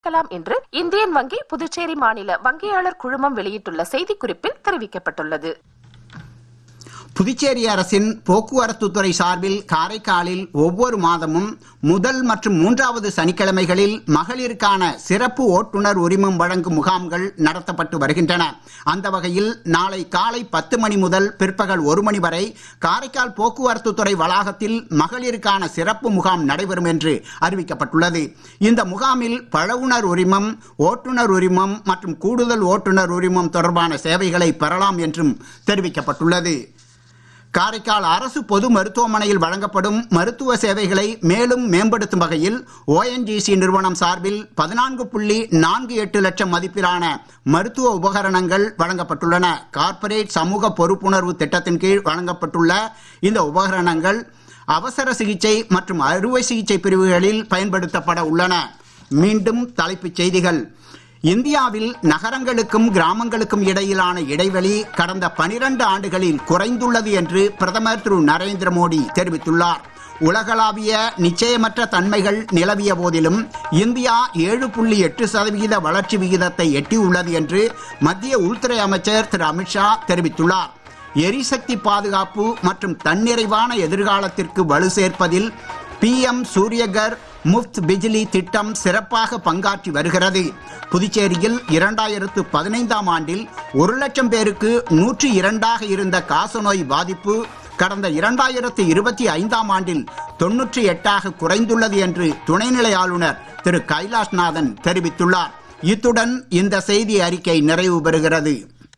க்கலாம் என்று இந்தியன் வங்கி புதுச்சேரி மாநில வங்கியாளர் குழுமம் வெளியிட்டுள்ள செய்திக்குறிப்பில் தெரிவிக்கப்பட்டுள்ளது புதுச்சேரி அரசின் போக்குவரத்து துறை சார்பில் காரைக்காலில் ஒவ்வொரு மாதமும் முதல் மற்றும் மூன்றாவது சனிக்கிழமைகளில் மகளிருக்கான சிறப்பு ஓட்டுநர் உரிமம் வழங்கும் முகாம்கள் நடத்தப்பட்டு வருகின்றன அந்த வகையில் நாளை காலை பத்து மணி முதல் பிற்பகல் ஒரு மணி வரை காரைக்கால் போக்குவரத்து துறை வளாகத்தில் மகளிருக்கான சிறப்பு முகாம் நடைபெறும் என்று அறிவிக்கப்பட்டுள்ளது இந்த முகாமில் பழகுனர் உரிமம் ஓட்டுநர் உரிமம் மற்றும் கூடுதல் ஓட்டுநர் உரிமம் தொடர்பான சேவைகளை பெறலாம் என்றும் தெரிவிக்கப்பட்டுள்ளது காரைக்கால் அரசு பொது மருத்துவமனையில் வழங்கப்படும் மருத்துவ சேவைகளை மேலும் மேம்படுத்தும் வகையில் ஓஎன்ஜிசி நிறுவனம் சார்பில் பதினான்கு புள்ளி நான்கு எட்டு லட்சம் மதிப்பிலான மருத்துவ உபகரணங்கள் வழங்கப்பட்டுள்ளன கார்ப்பரேட் சமூக பொறுப்புணர்வு திட்டத்தின் கீழ் வழங்கப்பட்டுள்ள இந்த உபகரணங்கள் அவசர சிகிச்சை மற்றும் அறுவை சிகிச்சை பிரிவுகளில் பயன்படுத்தப்பட உள்ளன மீண்டும் தலைப்புச் செய்திகள் இந்தியாவில் நகரங்களுக்கும் கிராமங்களுக்கும் இடையிலான இடைவெளி கடந்த பனிரண்டு ஆண்டுகளில் குறைந்துள்ளது என்று பிரதமர் திரு நரேந்திர மோடி தெரிவித்துள்ளார் உலகளாவிய நிச்சயமற்ற தன்மைகள் நிலவிய போதிலும் இந்தியா ஏழு புள்ளி எட்டு சதவிகித வளர்ச்சி விகிதத்தை எட்டியுள்ளது என்று மத்திய உள்துறை அமைச்சர் திரு அமித்ஷா தெரிவித்துள்ளார் எரிசக்தி பாதுகாப்பு மற்றும் தன்னிறைவான எதிர்காலத்திற்கு வலு சேர்ப்பதில் பிஎம் சூரியகர் முஃப்த் பிஜிலி திட்டம் சிறப்பாக பங்காற்றி வருகிறது புதுச்சேரியில் இரண்டாயிரத்து பதினைந்தாம் ஆண்டில் ஒரு லட்சம் பேருக்கு நூற்றி இரண்டாக இருந்த காசநோய் பாதிப்பு கடந்த இரண்டாயிரத்து இருபத்தி ஐந்தாம் ஆண்டில் தொன்னூற்றி எட்டாக குறைந்துள்ளது என்று துணைநிலை ஆளுநர் திரு கைலாஷ்நாதன் தெரிவித்துள்ளார் இத்துடன் இந்த செய்தி அறிக்கை நிறைவு பெறுகிறது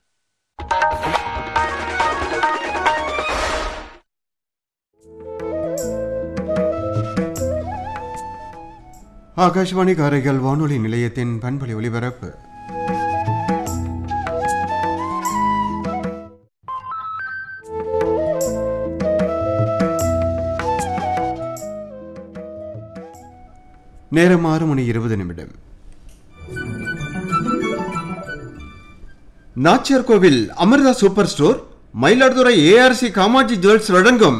ஆகாஷ்வாணி காரைக்கால் வானொலி நிலையத்தின் பண்பலை ஒலிபரப்பு நேரம் ஆறு மணி இருபது நிமிடம் Nachiyar Koil Amirtha super store Mayiladuthurai ARC Kamatchi jewels வழங்கும்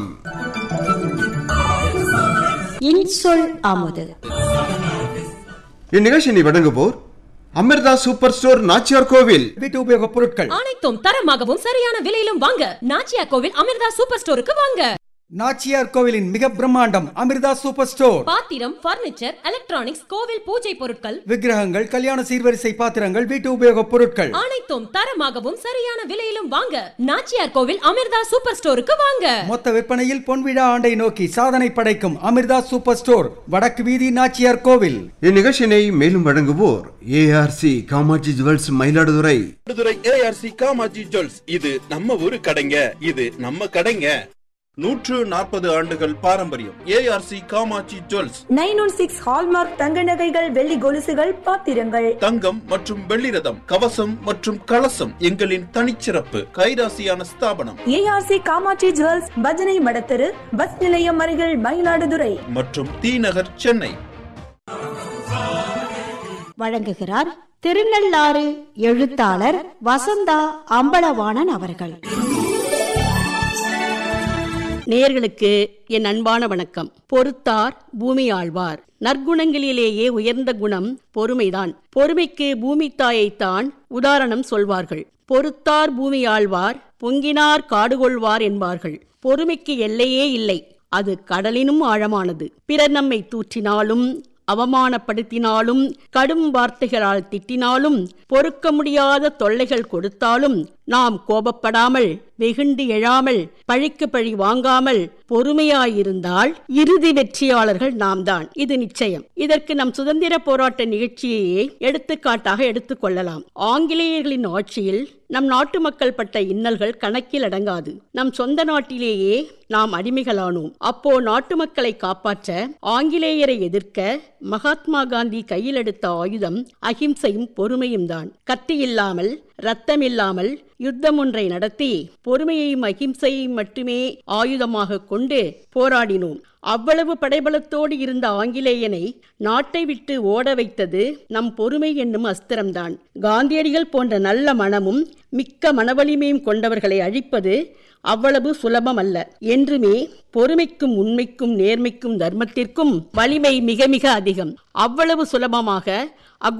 இன்சொல் அமுது இந்நிகழ்ச்சியை வழங்குவோர் அமிர்தா சூப்பர் ஸ்டோர் நாச்சியார் கோவில் வீட்டு உபயோகப் பொருட்கள் அனைத்தும் தரமாகவும் சரியான விலையிலும் வாங்க நாச்சியா கோவில் அமிர்தா சூப்பர் ஸ்டோருக்கு வாங்க நாச்சியார் கோவிலின் மிக பிரம்மாண்டம் அமிர்தா சூப்பர் ஸ்டோர் பாத்திரம் பர்னிச்சர் எலக்ட்ரானிக்ஸ் கோவில் பூஜை பொருட்கள் விக்கிரகங்கள் கல்யாண சீர்வரிசை பாத்திரங்கள் வீட்டு உபயோகப் பொருட்கள் அனைத்தும் தரமாகவும் சரியான விலையிலும் வாங்க நாச்சியார் கோவில் அமிர்தா சூப்பர் ஸ்டோருக்கு வாங்க மொத்த விற்பனையில் பொன்விழா ஆண்டை நோக்கி சாதனை படைக்கும் அமிர்தா சூப்பர் ஸ்டோர் வடக்கு வீதி நாச்சியார் கோவில் இந்நிகழ்ச்சியினை மேலும் வழங்குவோர் ARC Kamatchi jewels Mayiladuthurai Mayiladuthurai ARC Kamatchi jewels இது நம்ம ஊரு கடைங்க இது நம்ம கடைங்க நூற்று நாற்பது ஆண்டுகள் பாரம்பரியம் ARC Kamatchi jewels nine one six hallmark தங்க நகைகள் வெள்ளி கொலுசுகள் பாத்திரங்கள் தங்கம் மற்றும் வெள்ளி ரதம் கவசம் மற்றும் கலசம் எங்களின் தனிச்சிறப்பு கைராசியான ஸ்தாபனம் ஏஆர்சி காமாட்சி ஜுவல்ஸ் பஜனை மடத்தெரு பஸ் நிலையம் அருகில் மயிலாடுதுறை மற்றும் தீநகர் சென்னை வழங்குகிறார் திருநள்ளாறு எழுத்தாளர் வசந்தா அம்பலவாணன் அவர்கள் நேயர்களுக்கு என் அன்பான வணக்கம் பொறுத்தார் பூமி ஆழ்வார் நற்குணங்களிலேயே உயர்ந்த குணம் பொறுமைதான் பொறுமைக்கு பூமி தாயைத்தான் உதாரணம் சொல்வார்கள் பொறுத்தார் பூமி ஆழ்வார் பொங்கினார் காடுகொள்வார் என்பார்கள் பொறுமைக்கு எல்லையே இல்லை அது கடலினும் ஆழமானது பிறர் நம்மை தூற்றினாலும் அவமானப்படுத்தினாலும் கடும் வார்த்தைகளால் திட்டினாலும் பொறுக்க முடியாத தொல்லைகள் கொடுத்தாலும் நாம் கோபப்படாமல் வெகுண்டு எழாமல் பழிக்கு பழி வாங்காமல் பொறுமையாயிருந்தால் இறுதி வெற்றியாளர்கள் நாம் தான் இது நிச்சயம் இதற்கு நம் சுதந்திர போராட்ட நிகழ்ச்சியையே எடுத்துக்காட்டாக எடுத்துக்கொள்ளலாம் ஆங்கிலேயர்களின் ஆட்சியில் நம் நாட்டு மக்கள் பட்ட இன்னல்கள் கணக்கில் அடங்காது நம் சொந்த நாட்டிலேயே நாம் அடிமைகளானோம் அப்போ நாட்டு மக்களை காப்பாற்ற ஆங்கிலேயரை எதிர்க்க மகாத்மா காந்தி கையில் எடுத்த ஆயுதம் அகிம்சையும் பொறுமையும் தான் கத்தி இல்லாமல் ரத்தமில்லாமல் யுத்தம் ஒன்றை நடத்தி பொறுமையையும் அகிம்சையையும் மட்டுமே ஆயுதமாக கொண்டு போராடினோம் அவ்வளவு படைபலத்தோடு இருந்த ஆங்கிலேயனை நாட்டை விட்டு ஓட வைத்தது நம் பொறுமை என்னும் அஸ்திரம்தான் காந்தியடிகள் போன்ற நல்ல மனமும் மிக்க மனவலிமையும் கொண்டவர்களை அழிப்பது அவ்வளவு சுலபம் அல்ல என்றுமே பொறுமைக்கும் உண்மைக்கும் நேர்மைக்கும் தர்மத்திற்கும் வலிமை மிக மிக அதிகம் அவ்வளவு சுலபமாக